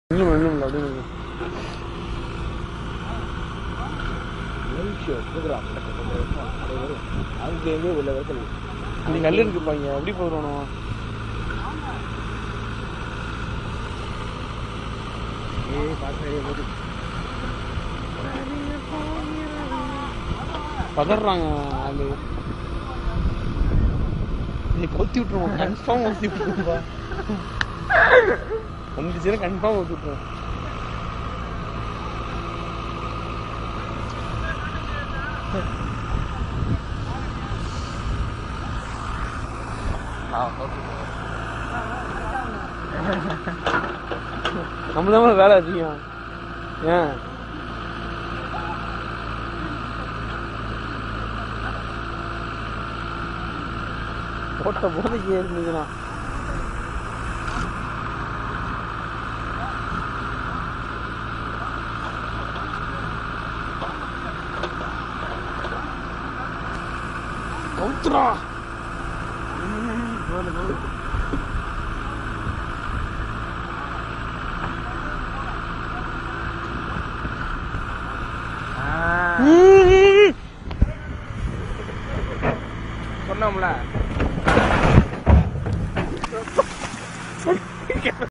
இன்னும் இன்னும் அப்படி நில்லு. அங்கேயுமே உள்ள வரைக்கும் இங்க கல் இருக்கு பாங்க எப்படி போயிடணும் ஏய் பார்த்து பதறாங்க ஆளு நீ கொத்தி விட்டுருவோம் கன்ஃபார்ம் கொத்தி விட்டுருவோம்பா வந்துச்சுன்னா கன்ஃபார்ம் கொத்தி விட்டுருவோம் நம்ம தான் வேலை அதிகம் ஏன் போட்ட போதைக்கு இருந்ததுன்னா கவுத்துறா சொன்னோம்ல